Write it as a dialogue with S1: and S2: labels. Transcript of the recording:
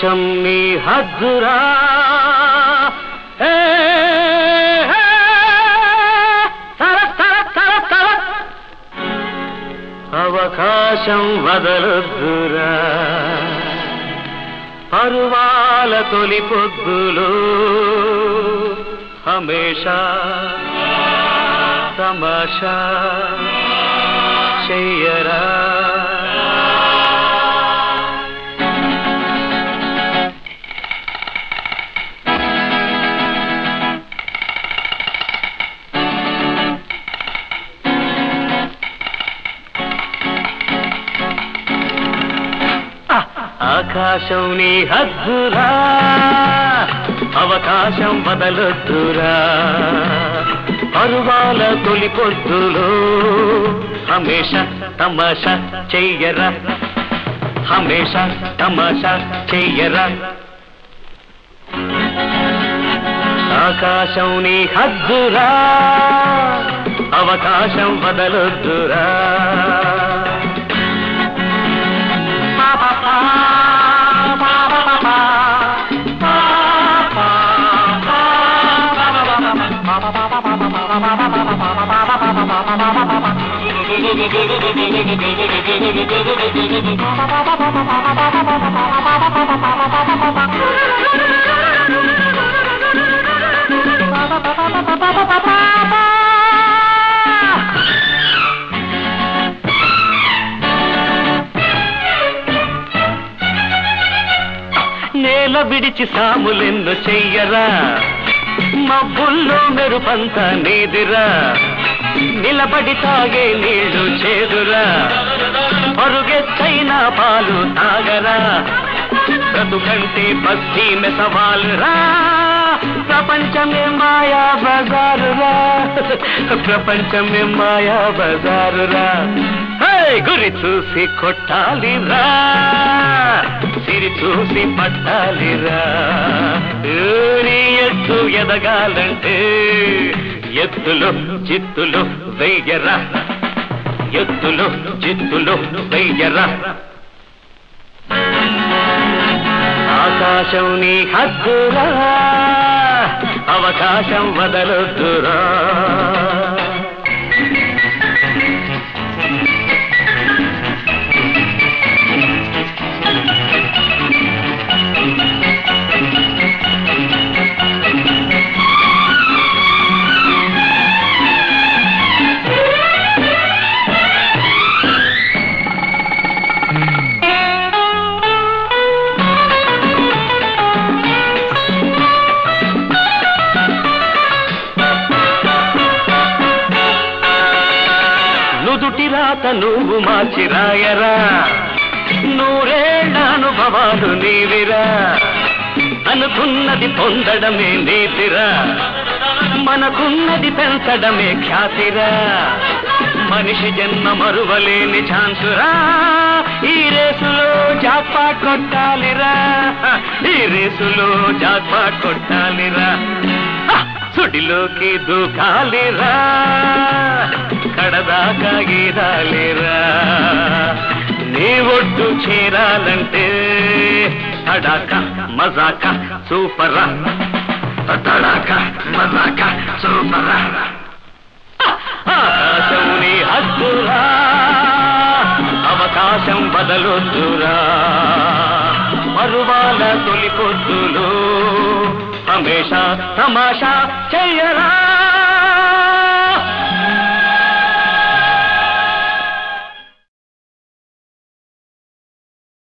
S1: ఆకాశం నీ హద్దురా ఏ, ఏ, తర, తర, తర, తర. అవకాశం వదలొద్దురా పరువాల తొలి పొద్దులు హమేషా తమాషా చెయ్యరా ఆకాశం నీ హద్దురా అవకాశం వదలొద్దురా పరువాల తొలి పొద్దులో హమేష తమాష చెయ్యరా హమేష తమాష చెయ్యరా ఆకాశం నీ హద్దురా అవకాశం వదలొద్దురా నేల విడిచి సాములెన్ను చెయ్యరా మబ్బుల్లో మెరుపంత నీదిరా నిలబడి తాగే నీళ్లు చేదురా పరుగెత్తైన పాలు తాగరా బ్రతుకంటే బస్తీ మెసవాలురా ప్రపంచమే మాయా బజారురా ప్రపంచమే మాయా బజారురా హే, గురి చూసి కొట్టాలిరా సిరి చూసి పట్టాలిరా ఊరి ఎత్తు ఎదగాలంటే ఎత్తులు చిత్తులు వెయ్యరా ఎత్తులు చిత్తులు వెయ్యరా ఆకాశం నీ హద్దురా అవకాశం వదలొద్దురా నుదుటి రాత నువ్వు మార్చి రాయరా నూరేళ్ల అనుభవాలు నీవిరా అనుకున్నది పొందడమే నీతిరా మనకున్నది పెంచడమే ఖ్యాతిరా మనిషి జన్మ మరువలేని ఛాన్సురా ఈ రేసులో జాక్పాట్ కొట్టాలిరా ఈ రేసులో జాక్పాట్ కొట్టాలిరా హ! సుడిలోకి దూకాలిరా కడదాకా గీదాలిరా నీ ఒడ్డు చేరాలంటే తడాక మజాక సూపరా తడాక మజాక సూపరా ఆకాశం నీ హద్దురా అవకాశం బదలొద్దురా మరువాల తొలి పొద్దులు హమేషా తమాషా చెయ్యరా